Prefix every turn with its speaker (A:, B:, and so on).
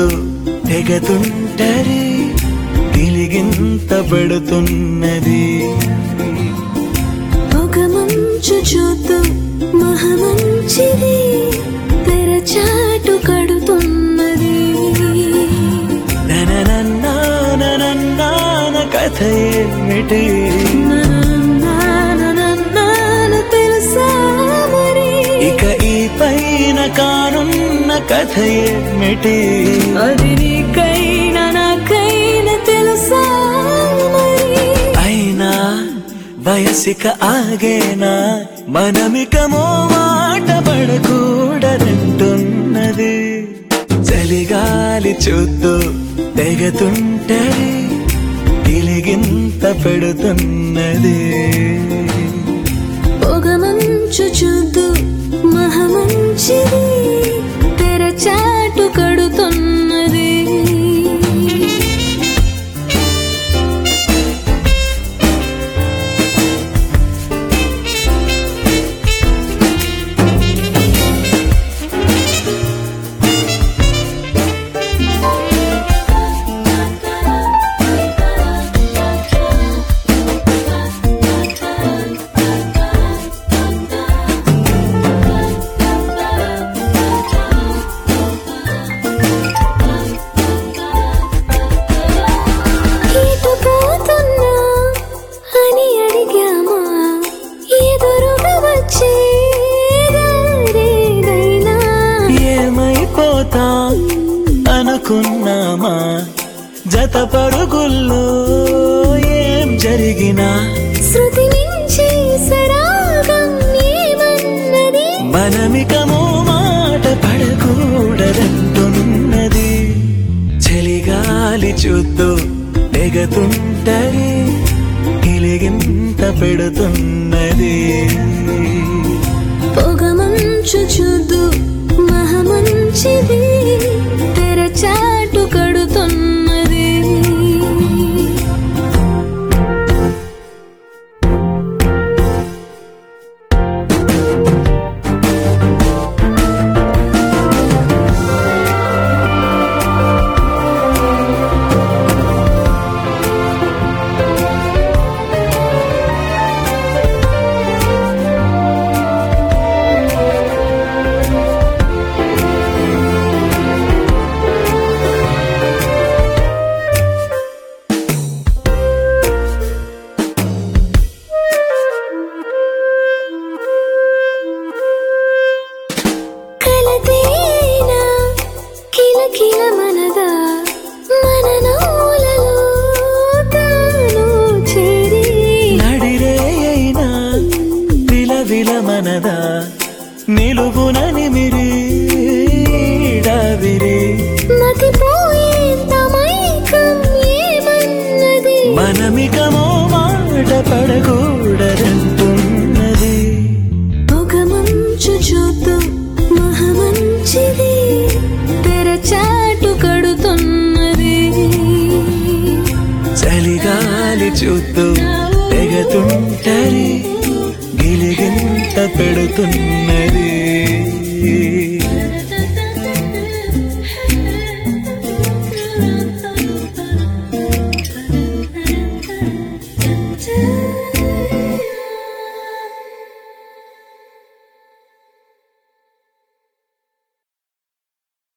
A: చూస్తూ తెగతుంటరి గిలిగింత పెడుతున్నది
B: ఒక మంచు చూతూ మహమంచిది తెరచాటు కడుతున్నది
A: నననన్నాననన్నాన కథ ఏమిటి
B: నాన్న తెలుసా మరి
A: ఇక ఈ పైన కానున్న కథ ఏమిటి
B: అది నీకైనా నాకైనా తెలుసా మరి
A: అయినా వయసిక ఆగేనా మనమికమో మాట పడకూడదంటున్నది చలిగాలి చూస్తూ తెగతుంటది తిలిగింత పెడుతున్నది
B: పొగ మంచు చూద్దు మహమంచిది తెరచాటు కడుతున్నది ఇటు పోతున్నా అని అడిగామా ఎదురుగా వచ్చే దారేదైనా
A: ఏమైపోతా అనుకున్నామా జత పరుగుల్లో ఏం జరిగినా
B: శృతి మించి సరాగం ఏమన్నది
A: మనమికమో మాట పడకూడదంటున్నది చలిగాలి చూస్తూ తెగతుంటది గిలిగింత పెడుతున్నది
B: పొగ మంచు చూద్దు మహమంచిది తెరచాటు కడుతున్నది కలతేనా కిలకిల మనదా మన నవ్వులలో తాను చేరి
A: నడిరే అయినా విలవిల మనదా నిలువున నిమిరి డవిరి
B: మతిపోయేంత మైకం ఏమన్నది
A: మనమికమో మాట పడకూడదంటున్నది
B: పొగ మంచు చూద్దు మహమంచిది తెరచాటు కడుతున్నది
A: చలిగాలి చూస్తూ తెగతుంటరి గిలిగింత పెడుతున్నది